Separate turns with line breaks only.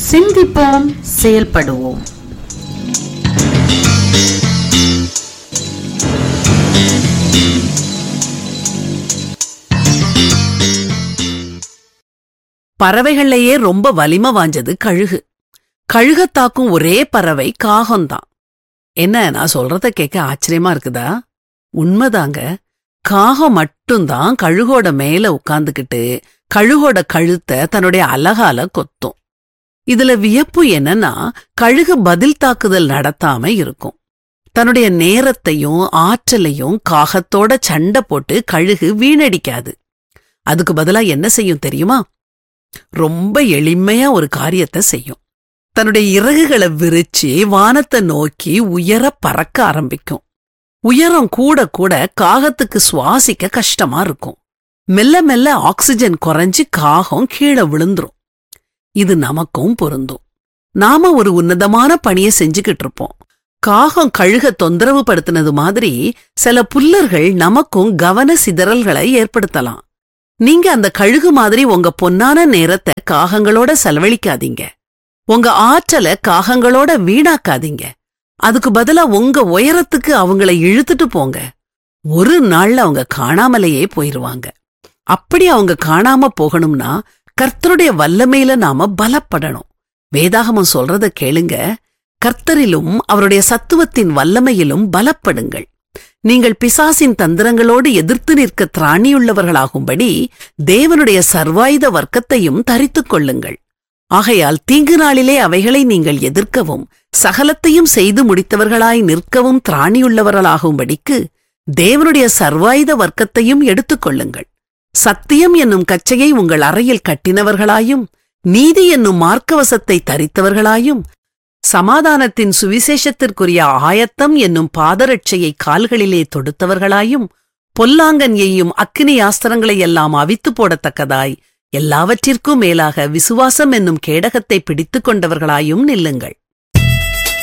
சிந்திப்போம் செயல்படுவோம்
பறவைகள்லயே ரொம்ப வலிமை வாஞ்சது கழுகு கழுக தாக்கும் ஒரே பறவை காகம்தான் என்ன நான் சொல்றத கேட்க ஆச்சரியமா இருக்குதா உண்மைதாங்க காகம் மட்டும்தான் கழுகோட மேல உட்கார்ந்துகிட்டு கழுகோட கழுத்தை தன்னுடைய அலகால கொத்தும் இதுல வியப்பு என்னன்னா கழுகு பதில் தாக்குதல் நடத்தாம இருக்கும் தன்னுடைய நேரத்தையும் ஆற்றலையும் காகத்தோட சண்டை போட்டு கழுகு வீணடிக்காது அதுக்கு பதிலா என்ன செய்யும் தெரியுமா ரொம்ப எளிமையா ஒரு காரியத்தை செய்யும் தன்னுடைய இறகுகளை விரிச்சு வானத்தை நோக்கி உயர பறக்க ஆரம்பிக்கும் உயரம் கூட கூட காகத்துக்கு சுவாசிக்க கஷ்டமா இருக்கும் மெல்ல மெல்ல ஆக்சிஜன் குறைஞ்சு காகம் கீழே விழுந்துரும் இது நமக்கும் பொருந்தும் நாம ஒரு உன்னதமான பணியை செஞ்சுக்கிட்டு இருப்போம் காகம் கழுக தொந்தரவு படுத்தினது மாதிரி சில புல்லர்கள் நமக்கும் கவன சிதறல்களை ஏற்படுத்தலாம் நீங்க அந்த கழுகு மாதிரி உங்க பொன்னான நேரத்தை காகங்களோட செலவழிக்காதீங்க உங்க ஆற்றலை காகங்களோட வீணாக்காதீங்க அதுக்கு பதிலா உங்க உயரத்துக்கு அவங்கள இழுத்துட்டு போங்க ஒரு நாள்ல அவங்க காணாமலேயே போயிருவாங்க அப்படி அவங்க காணாம போகணும்னா கர்த்தருடைய வல்லமையில நாம பலப்படணும் வேதாகமம் சொல்றத கேளுங்க கர்த்தரிலும் அவருடைய சத்துவத்தின் வல்லமையிலும் பலப்படுங்கள் நீங்கள் பிசாசின் தந்திரங்களோடு எதிர்த்து நிற்க திராணியுள்ளவர்களாகும்படி தேவனுடைய சர்வாயுத வர்க்கத்தையும் தரித்துக் கொள்ளுங்கள் ஆகையால் தீங்கு நாளிலே அவைகளை நீங்கள் எதிர்க்கவும் சகலத்தையும் செய்து முடித்தவர்களாய் நிற்கவும் திராணியுள்ளவர்களாகும்படிக்கு தேவனுடைய சர்வாயுத வர்க்கத்தையும் எடுத்துக்கொள்ளுங்கள் சத்தியம் என்னும் கச்சையை உங்கள் அறையில் கட்டினவர்களாயும் நீதி என்னும் மார்க்கவசத்தை தரித்தவர்களாயும் சமாதானத்தின் சுவிசேஷத்திற்குரிய ஆயத்தம் என்னும் பாதரட்சையை கால்களிலே தொடுத்தவர்களாயும் பொல்லாங்கன் எய்யும் அக்கினி ஆஸ்திரங்களை எல்லாம் அவித்து போடத்தக்கதாய் எல்லாவற்றிற்கும் மேலாக விசுவாசம் என்னும் கேடகத்தை பிடித்துக் கொண்டவர்களாயும் நில்லுங்கள்